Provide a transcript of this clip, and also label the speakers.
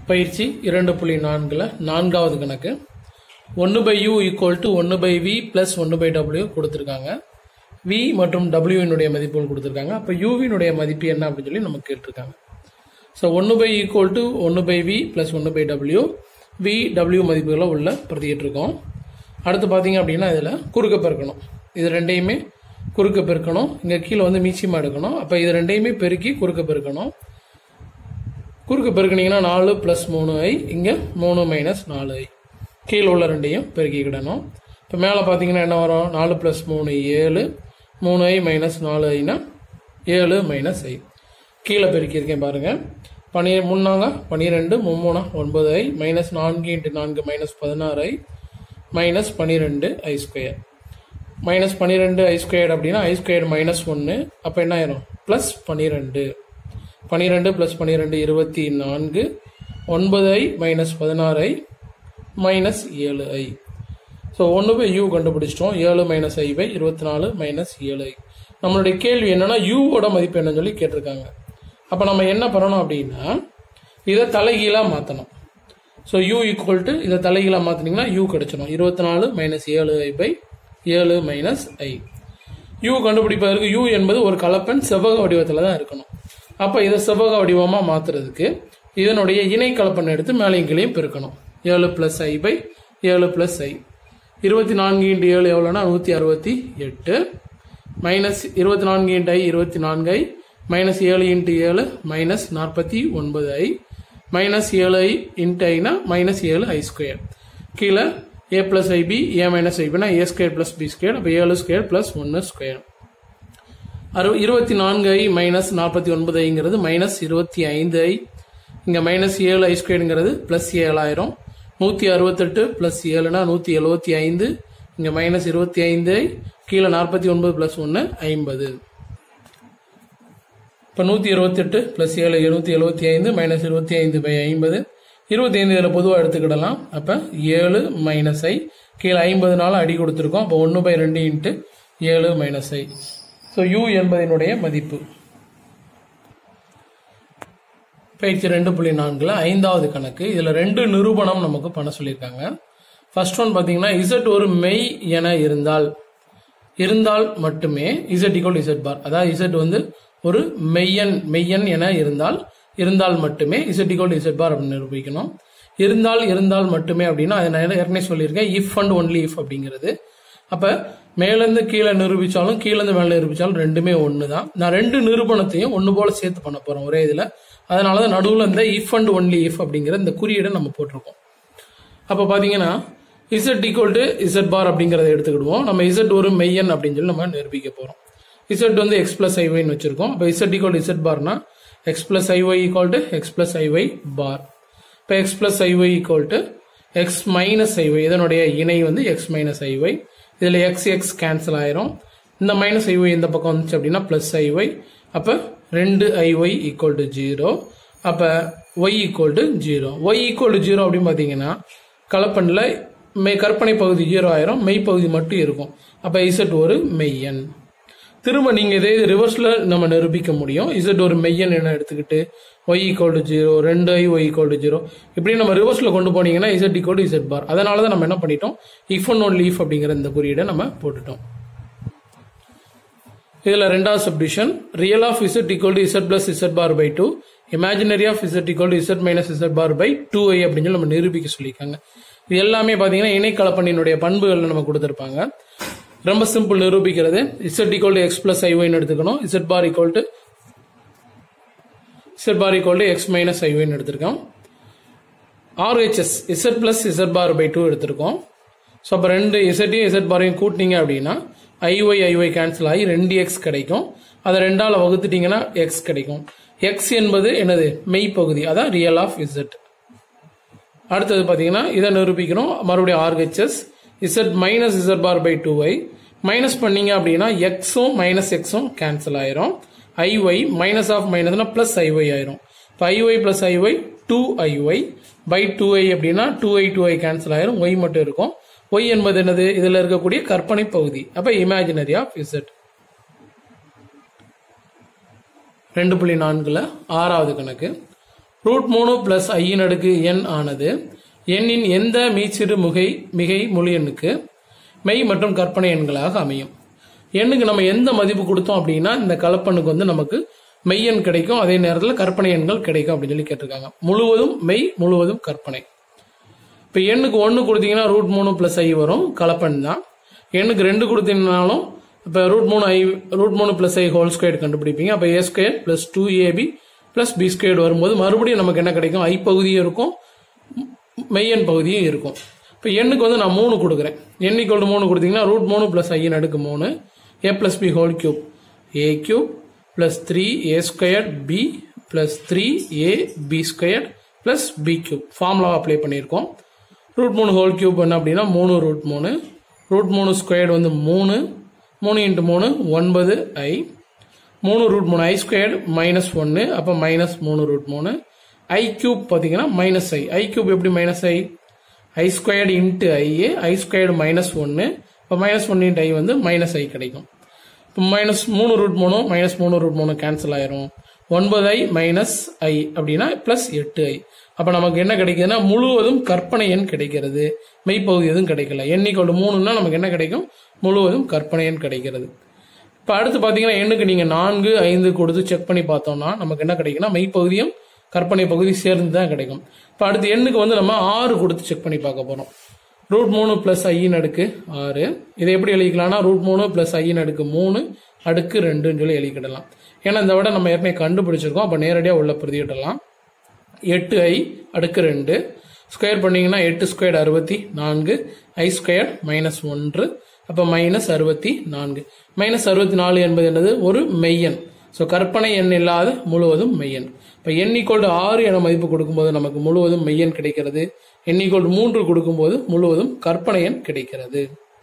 Speaker 1: பயிற்சி இரண்டு புள்ளி நான்குல நான்காவது கணக்கு ஒன்று பை யூ ஈக்குவல் டு ஒன்று பை வி பிளஸ் ஒன்று பை டபிள்யூ கொடுத்துருக்காங்க வி மற்றும் டபிள்யூவினுடைய மதிப்புகள் கொடுத்துருக்காங்க அப்போ யூவினுடைய மதிப்பு என்ன அப்படின்னு சொல்லி நமக்கு கேட்டிருக்காங்க ஸோ ஒன்று பை ஈக்குவல் டு ஒன்று பை வி பிளஸ் ஒன்று பை டபிள்யூ வி டபிள்யூ மதிப்புகளை உள்ள பிரதிக்கிட்டு இருக்கோம் அடுத்து பார்த்தீங்க அப்படின்னா இதில் குறுக்க பெருக்கணும் இது ரெண்டையுமே குறுக்க பெருக்கணும் இங்கே கீழே வந்து மீச்சியமாக எடுக்கணும் அப்போ இது ரெண்டையுமே பெருக்கி குறுக்க பெருக்கணும் குறுக்க பெருக்கினீங்கன்னா நாலு ப்ளஸ் மூணு ஐ இங்கே மூணு மைனஸ் நாலு ஐ கீழே உள்ள ரெண்டையும் பெருக்கிக்கிடணும் இப்போ மேலே பார்த்தீங்கன்னா என்ன வரும் நாலு ப்ளஸ் மூணு ஏழு மூணு ஐ மைனஸ் நாலு ஐனா ஏழு மைனஸ் ஐ கீழே பெருக்கியிருக்கேன் பாருங்கள் பனி முன்னாங்க பன்னிரெண்டு மும்மூணா ஒன்பது ஐ மைனஸ் நான்கு இன்ட்டு நான்கு மைனஸ் பதினாறு ஐ மைனஸ் பன்னிரெண்டு ஐ ஸ்கொயர் மைனஸ் பன்னிரெண்டு ஐ ஸ்கொயர் அப்படின்னா ஐ ஸ்கொயர் மைனஸ் ஒன்று அப்போ என்ன ஆயிரும் ப்ளஸ் பன்னிரெண்டு பன்னிரெண்டு ப்ளஸ் பன்னிரெண்டு இருபத்தி நான்கு ஒன்பது ஐ மைனஸ் பதினாறு ஐ மைனஸ் ஏழு ஐ ஸோ ஒன்று பை யூ கண்டுபிடிச்சிட்டோம் ஏழு மைனஸ் ஐ பை இருபத்தி நாலு மைனஸ் ஏழு ஐ நம்மளுடைய கேள்வி என்னன்னா யூவோட மதிப்பு என்னன்னு சொல்லி கேட்டிருக்காங்க அப்போ நம்ம என்ன பண்ணணும் அப்படின்னா இதை தலைகீழாக மாற்றணும் ஸோ யூ ஈக்குவல் டு இதை தலைகீழாக மாற்றினீங்கன்னா யூ கிடைச்சிடும் இருபத்தி நாலு மைனஸ் ஏழு ஐ பை ஏழு மைனஸ் ஐ யூ கண்டுபிடிப்பதற்கு யூ என்பது ஒரு கலப்பெண் செவ்வக வடிவத்தில் தான் இருக்கணும் அப்போ இதை செவ்வக வடிவமாக மாற்றுறதுக்கு இதனுடைய இணை கலப்பெண் எடுத்து மேலையும் கீழையும் பெருக்கணும் ஏழு ப்ளஸ் ஐ பை ஏழு ப்ளஸ் ஐ இருபத்தி நான்கு இன்ட்டு ஏழு எவ்வளோனா நூற்றி அறுபத்தி எட்டு மைனஸ் இருபத்தி நான்கு இன்ட்டு ஐ இருபத்தி நான்கு ஐ மைனஸ் ஏழு இன்ட்டு ஏழு மைனஸ் நாற்பத்தி ஒன்பது ஐ மைனஸ் ஏழு ஐ இன்ட்டு ஐனா மைனஸ் ஏழு ஐ ஸ்கொயர் கீழே a plus i b a minus ஐபினா a square plus b square அப்போ ஏழு ஸ்கொயர் பிளஸ் ஒன்று ஸ்கொயர் அறு இருபத்தி நான்கு ஐ மைனஸ் நாற்பத்தி ஒன்பது ஐங்கிறது மைனஸ் இருபத்தி ஐந்து ஐ இங்கே மைனஸ் ஏழு ஐ ஸ்கொயருங்கிறது ப்ளஸ் ஏழாயிரம் நூற்றி அறுபத்தெட்டு ப்ளஸ் ஏழுனா நூற்றி எழுபத்தி ஐந்து இங்கே மைனஸ் இருபத்தி ஐந்து ஐ கீழே நாற்பத்தி ஒன்பது ப்ளஸ் ஒன்று ஐம்பது இப்போ நூற்றி இருபத்தெட்டு ப்ளஸ் ஏழு எழுநூற்றி எழுபத்தி ஐந்து மைனஸ் இருபத்தி ஐந்து பை ஐம்பது இருபத்தி ஐந்து இதில் பொதுவாக எடுத்துக்கிடலாம் அப்போ ஏழு மைனஸ் ஐ கீழே ஐம்பது நாள் அடி கொடுத்துருக்கோம் அப்போ ஒன்று பை ரெண்டு இன்ட்டு ஏழு மைனஸ் ஐ ஸோ யூ என்பதனுடைய மதிப்பு பயிற்சி ரெண்டு புள்ளி நான்குல ஐந்தாவது கணக்கு இதில் ரெண்டு நிரூபணம் நமக்கு பண்ண சொல்லியிருக்காங்க ஃபர்ஸ்ட் ஒன் பார்த்தீங்கன்னா இசட் ஒரு மெய் என இருந்தால் இருந்தால் மட்டுமே இசட் ஈக்குவல் இசட் பார் அதாவது இசட் வந்து ஒரு மெய்யன் மெய்யன் என இருந்தால் இருந்தால் மட்டுமே இசட் ஈக்குவல் இசட் பார் அப்படின்னு நிரூபிக்கணும் இருந்தால் இருந்தால் மட்டுமே அப்படின்னா அதை நான் ஏற்கனவே சொல்லியிருக்கேன் இஃப் அண்ட் ஒன்லி இஃப் அப்படிங்கிறது அப்போ மேலேருந்து கீழே நிரூபித்தாலும் கீழேருந்து மேலே நிரூபித்தாலும் ரெண்டுமே ஒன்று தான் நான் ரெண்டு நிரூபணத்தையும் ஒன்று போல சேர்த்து பண்ண போகிறோம் ஒரே இதில் அதனால தான் நடுவில் இந்த இஃப் அண்ட் ஒன்லி இஃப் அப்படிங்கிற இந்த குறியீடை நம்ம போட்டிருக்கோம் அப்போ பார்த்தீங்கன்னா z equal to z bar அப்படிங்கிறத எடுத்துக்கிடுவோம் நம்ம இசட் ஒரு மெய்யன் அப்படின்னு சொல்லி நம்ம நிரூபிக்க போகிறோம் இசட் வந்து எக்ஸ் பிளஸ் ஐஒய்னு வச்சிருக்கோம் இப்போ இசட் ஈக்குவல் இசட் பார்னா x plus i y equal to x plus i y bar இப்போ x plus i y equal to x minus i y இதனுடைய இணை வந்து எக்ஸ் மைனஸ் ஐஒய் இதில் எக்ஸ் எக்ஸ் கேன்சல் ஆயிரும் இந்த மைனஸ் ஐஒய் இந்த பக்கம் வந்துச்சு அப்படின்னா பிளஸ் ஐஒய் அப்போ ரெண்டு ஐஒய் ஈக்குவல் டு ஜீரோ அப்போ y equal to zero y equal to zero அப்படின்னு பார்த்தீங்கன்னா கலப்பனில் மெய் கற்பனை பகுதி ஜீரோ ஆயிரும் மெய் பகுதி மட்டும் இருக்கும் அப்போ இசட் ஒரு மெய்யன் திரும்ப நீங்கள் இதே ரிவர்ஸில் நம்ம நிரூபிக்க முடியும் இசட் ஒரு மெய்யன் என்ன எடுத்துக்கிட்டு ஒய் ஈக்குவல் டு ஜீரோ ரெண்டு i y equal to zero இப்படி நம்ம ரிவர்ஸில் கொண்டு போனீங்கன்னா z equal to z bar அதனால தான் நம்ம என்ன பண்ணிட்டோம் இஃப் அண்ட் ஒன் லீஃப் அப்படிங்கிற இந்த குறியீடை நம்ம போட்டுட்டோம் இதில் ரெண்டாவது சப்டிஷன் real of z equal to z plus z bar by two imaginary of z equal to z minus z bar by two i அப்படின்னு சொல்லி நம்ம நிரூபிக்க சொல்லியிருக்காங்க இது எல்லாமே பார்த்தீங்கன்னா இணைக்கலப்பண்ணினுடைய பண்புகள் நம்ம கொடுத்துருப்பாங்க ரொம்ப சிம்பிள் நிரூபிக்கிறது z equal to x plus ஐஒய்னு எடுத்துக்கணும் z bar equal to z bar equal to x minus ஐஒய்னு எடுத்திருக்கோம் RHS z plus z bar by two எடுத்திருக்கோம் ஸோ அப்போ ரெண்டு இசட்டையும் இசட் பாரையும் கூட்டினீங்க அப்படின்னா ஐஒய் ஐஒய் கேன்சல் ஆகி ரெண்டு எக்ஸ் கிடைக்கும் அதை ரெண்டால் வகுத்துட்டீங்கன்னா எக்ஸ் கிடைக்கும் எக்ஸ் என்பது என்னது மெய் பகுதி அதான் ரியல் ஆஃப் இசட் அடுத்தது பார்த்தீங்கன்னா இதை நிரூபிக்கணும் மறுபடியும் RHS z minus z bar by two i minus பண்ணீங்க அப்படின்னா எக்ஸும் மைனஸ் எக்ஸும் கேன்சல் ஆயிரும் ஐஒய் மைனஸ் ஆஃப் மைனஸ்னா பிளஸ் ஐஒய் ஆயிரும் இப்போ i y plus i y two i y by two i அப்படின்னா two i two i cancel ஆயிரும் ஒய் மட்டும் இருக்கும் ஒய் என்பது என்னது இதில் இருக்கக்கூடிய கற்பனை பகுதி அப்போ இமேஜினரி ஆஃப் இசட் ரெண்டு புள்ளி நான்குல ஆறாவது கணக்கு ரூட் மூணு பிளஸ் ஐயின் அடுக்கு என் ஆனது எண்ணின் எந்த மீச்சிறு முகை மிகை முழு எண்ணுக்கு மெய் மற்றும் கற்பனை எண்களாக அமையும் எண்ணுக்கு நம்ம எந்த மதிப்பு கொடுத்தோம் அப்படின்னா இந்த கலப்பெண்ணுக்கு வந்து நமக்கு மெய்யெண் கிடைக்கும் அதே நேரத்தில் கற்பனை எண்கள் கிடைக்கும் அப்படின்னு சொல்லி கேட்டிருக்காங்க முழுவதும் மெய் முழுவதும் கற்பனை இப்போ எண்ணுக்கு ஒன்று கொடுத்தீங்கன்னா ரூட் மூணு ப்ளஸ் ஐ வரும் கலப்பெண் தான் எண்ணுக்கு ரெண்டு கொடுத்தீங்கனாலும் இப்போ ரூட் மூணு ஐ ரூட் மூணு ப்ளஸ் ஐ ஹோல் ஸ்கொயர் கண்டுபிடிப்பீங்க அப்போ a square plus two a b plus b square வரும்போது மறுபடியும் நமக்கு என்ன கிடைக்கும் ஐ பகுதியும் இருக்கும் மெய்யன் பகுதியும் இருக்கும் இப்போ எண்ணுக்கு வந்து நான் மூணு கொடுக்குறேன் எண் ஈக்குவல் மூணு கொடுத்தீங்கன்னா ரூட் மூணு ப்ளஸ் ஐயின் அடுக்கு மூணு a plus b whole cube a cube plus three a square b plus three a b square plus b cube formula apply பண்ணியிருக்கோம் ரூட் மூணு ஹோல் கியூப் என்ன அப்படின்னா மூணு ரூட் மூணு ரூட் மூணு ஸ்கொயர்டு வந்து மூணு மூணு இன்ட்டு மூணு ஒன்பது ஐ மூணு ரூட் மூணு ஐ ஸ்கொயர்டு மைனஸ் ஒன்று அப்போ மைனஸ் மூணு ரூட் மூணு ஐ கியூப் பார்த்தீங்கன்னா மைனஸ் ஐ ஐ கியூப் எப்படி minus i i squared into i i squared minus ஒன்று இப்போ மைனஸ் ஒன் இன்ட்டு ஐ வந்து மைனஸ் ஐ கிடைக்கும் இப்போ மைனஸ் மூணு ரூட் மூணு மைனஸ் மூணு ரூட் மூணு கேன்சல் ஆயிரும் ஒன்பது ஐ மைனஸ் ஐ அப்படின்னா ப்ளஸ் எட்டு ஐ அப்போ நமக்கு என்ன கிடைக்குதுன்னா முழுவதும் கற்பனை எண் கிடைக்கிறது மெய்ப்பகுதி எதுவும் கிடைக்கல எண்ணிக்கொண்டு மூணுன்னா நமக்கு என்ன கிடைக்கும் முழுவதும் கற்பனை எண் கிடைக்கிறது இப்போ அடுத்து பார்த்தீங்கன்னா எண்ணுக்கு நீங்கள் நான்கு ஐந்து கொடுத்து செக் பண்ணி பார்த்தோம்னா நமக்கு என்ன கிடைக்குன்னா மெய்ப்பகுதியும் கற்பனை பகுதி சேர்ந்து தான் கிடைக்கும் இப்போ அடுத்து எண்ணுக்கு வந்து நம்ம ஆறு கொடுத்து செக் பண்ணி பார்க்க போகிறோம் ரூட் மூணு ப்ளஸ் ஐயின் அடுக்கு ஆறு இதை எப்படி எழுதிக்கலாம்னா ரூட் மூணு ப்ளஸ் ஐயின் அடுக்கு மூணு அடுக்கு ரெண்டுன்னு சொல்லி எழுதிக்கிடலாம் ஏன்னா இந்த விட நம்ம ஏற்கனவே கண்டுபிடிச்சிருக்கோம் அப்போ நேரடியாக உள்ள பிரதியிடலாம் எட்டு ஐ அடுக்கு ரெண்டு ஸ்கொயர் பண்ணீங்கன்னா எட்டு ஸ்கொயர் அறுபத்தி நான்கு ஐ ஸ்கொயர் மைனஸ் ஒன்று அப்போ மைனஸ் அறுபத்தி நான்கு மைனஸ் அறுபத்தி நாலு என்பது என்னது ஒரு மெய்யன் ஸோ கற்பனை எண் இல்லாத முழுவதும் மெய்யன் இப்போ எண் ஈக்குவல் ஆறு என மதிப்பு கொடுக்கும்போது நமக்கு முழுவதும் மெய்யன் கிடைக்கிறது எண் ஈக்குவல் மூன்று கொடுக்கும்போது முழுவதும் கற்பனை எண் கிடைக்கிறது